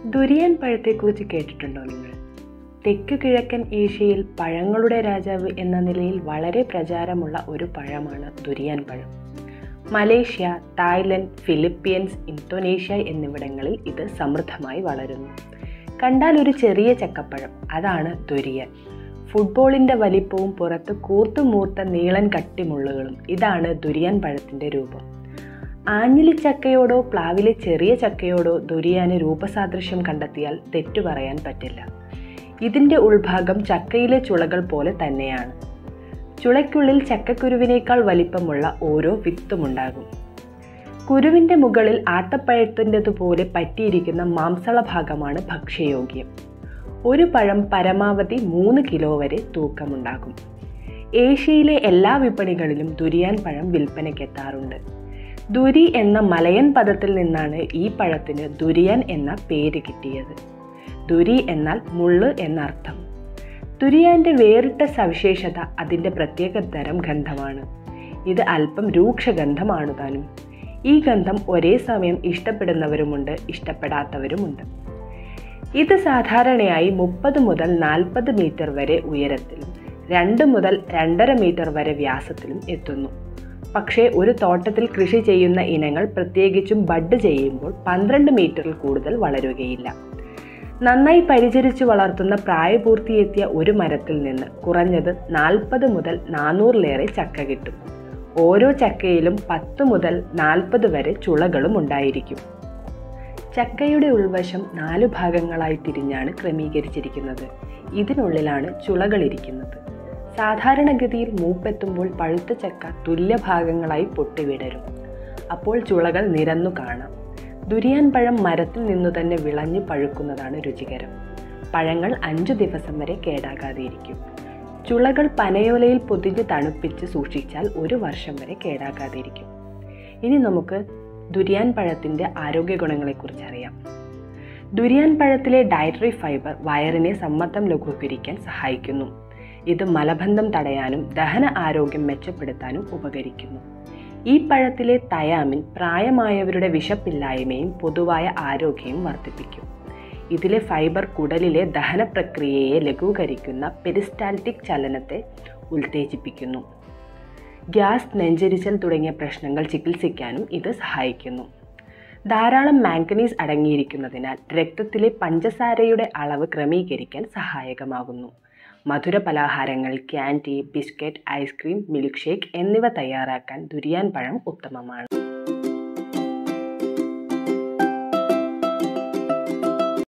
durian പഴത്തെക്കുറിച്ച് കേട്ടിട്ടുണ്ടോ നിങ്ങൾ തെക്ക് കിഴക്കൻ ഏഷ്യയിൽ പഴങ്ങളുടെ രാജാവ് എന്ന നിലയിൽ വളരെ പ്രചാരമുള്ള ഒരു പഴമാണ് ദുരിയാൻ പഴം മലേഷ്യ തായ്ലൻഡ് ഫിലിപ്പീൻസ് ഇന്തോനേഷ്യ എന്നിവിടങ്ങളിൽ ഇത് സമൃദ്ധമായി വളരുന്നു കണ്ടാൽ ഒരു ചെറിയ ചക്കപ്പഴം അതാണ് ദുരിയൻ ഫുട്ബോളിൻ്റെ വലിപ്പവും പുറത്ത് കൂർത്തുമൂർത്ത നീളൻ കട്ടിമുള്ളുകളും ഇതാണ് ദുരിയാൻ പഴത്തിൻ്റെ രൂപം ആഞ്ഞിലി ചക്കയോടോ പ്ലാവിലെ ചെറിയ ചക്കയോടോ ദുരിയാന് രൂപസാദൃശ്യം കണ്ടെത്തിയാൽ തെറ്റു പറയാൻ പറ്റില്ല ഇതിൻ്റെ ഉൾഭാഗം ചക്കയിലെ ചുളകൾ പോലെ തന്നെയാണ് ചുളയ്ക്കുള്ളിൽ ചക്കക്കുരുവിനേക്കാൾ വലിപ്പമുള്ള ഓരോ വിത്തുമുണ്ടാകും കുരുവിൻ്റെ മുകളിൽ ആട്ടപ്പഴത്തിൻ്റെതുപോലെ പറ്റിയിരിക്കുന്ന മാംസള ഭാഗമാണ് ഭക്ഷ്യയോഗ്യം ഒരു പഴം പരമാവധി മൂന്ന് കിലോ വരെ തൂക്കമുണ്ടാകും ഏഷ്യയിലെ എല്ലാ വിപണികളിലും ദുരിയാൻ പഴം വിൽപ്പനയ്ക്കെത്താറുണ്ട് ദുരി എന്ന മലയൻ പദത്തിൽ നിന്നാണ് ഈ പഴത്തിന് ദുരിയാൻ എന്ന പേര് കിട്ടിയത് ദുരി എന്നാൽ മുള്ള് എന്നർത്ഥം ദുരിയാൻ്റെ വേറിട്ട സവിശേഷത അതിൻ്റെ പ്രത്യേക തരം ഗന്ധമാണ് ഇത് അല്പം രൂക്ഷഗന്ധമാണ് താനും ഈ ഗന്ധം ഒരേ സമയം ഇഷ്ടപ്പെടുന്നവരുമുണ്ട് ഇഷ്ടപ്പെടാത്തവരുമുണ്ട് ഇത് സാധാരണയായി മുപ്പത് മുതൽ നാൽപ്പത് മീറ്റർ വരെ ഉയരത്തിലും രണ്ട് മുതൽ രണ്ടര മീറ്റർ വരെ വ്യാസത്തിലും എത്തുന്നു പക്ഷേ ഒരു തോട്ടത്തിൽ കൃഷി ചെയ്യുന്ന ഇനങ്ങൾ പ്രത്യേകിച്ചും ബഡ് ചെയ്യുമ്പോൾ പന്ത്രണ്ട് മീറ്ററിൽ കൂടുതൽ വളരുകയില്ല നന്നായി പരിചരിച്ചു വളർത്തുന്ന പ്രായപൂർത്തിയെത്തിയ ഒരു മരത്തിൽ നിന്ന് കുറഞ്ഞത് നാൽപ്പത് മുതൽ നാനൂറിലേറെ ചക്ക കിട്ടും ഓരോ ചക്കയിലും പത്ത് മുതൽ നാൽപ്പത് വരെ ചുളകളും ഉണ്ടായിരിക്കും ചക്കയുടെ ഉൾവശം നാലു ഭാഗങ്ങളായി തിരിഞ്ഞാണ് ക്രമീകരിച്ചിരിക്കുന്നത് ഇതിനുള്ളിലാണ് ചുളകളിരിക്കുന്നത് സാധാരണഗതിയിൽ മൂപ്പെത്തുമ്പോൾ പഴുത്ത ചക്ക തുല്യ ഭാഗങ്ങളായി പൊട്ടിവിടരും അപ്പോൾ ചുളകൾ നിരന്നു കാണാം ദുരിയാൻ പഴം മരത്തിൽ നിന്നു തന്നെ വിളഞ്ഞു പഴുക്കുന്നതാണ് രുചികരം പഴങ്ങൾ അഞ്ചു ദിവസം വരെ കേടാകാതെയിരിക്കും ചുളകൾ പനയോലയിൽ പൊതിഞ്ഞ് തണുപ്പിച്ച് സൂക്ഷിച്ചാൽ ഒരു വർഷം വരെ കേടാകാതെയിരിക്കും ഇനി നമുക്ക് ദുരിയാൻ പഴത്തിൻ്റെ ആരോഗ്യ ഗുണങ്ങളെക്കുറിച്ച് അറിയാം ദുരിയാൻ പഴത്തിലെ ഡയറ്ററി ഫൈബർ വയറിനെ സമ്മർദ്ദം ലഘൂകരിക്കാൻ സഹായിക്കുന്നു ഇത് മലബന്ധം തടയാനും ദഹന ആരോഗ്യം മെച്ചപ്പെടുത്താനും ഉപകരിക്കുന്നു ഈ പഴത്തിലെ തയാമിൻ പ്രായമായവരുടെ വിശപ്പില്ലായ്മയും പൊതുവായ ആരോഗ്യവും വർദ്ധിപ്പിക്കും ഇതിലെ ഫൈബർ കുടലിലെ ദഹന പ്രക്രിയയെ ലഘൂകരിക്കുന്ന പെരിസ്റ്റാൽറ്റിക് ചലനത്തെ ഉത്തേജിപ്പിക്കുന്നു ഗ്യാസ് നെഞ്ചരിച്ചൽ തുടങ്ങിയ പ്രശ്നങ്ങൾ ചികിത്സിക്കാനും ഇത് സഹായിക്കുന്നു ധാരാളം മാംഗനീസ് അടങ്ങിയിരിക്കുന്നതിനാൽ രക്തത്തിലെ പഞ്ചസാരയുടെ അളവ് ക്രമീകരിക്കാൻ സഹായകമാകുന്നു മധുര പലഹാരങ്ങൾ candy biscuit ice cream milkshake എന്നിവ തയ്യാറാക്കാൻ ദുരിയാൻ പഴം ഉത്തമമാണ്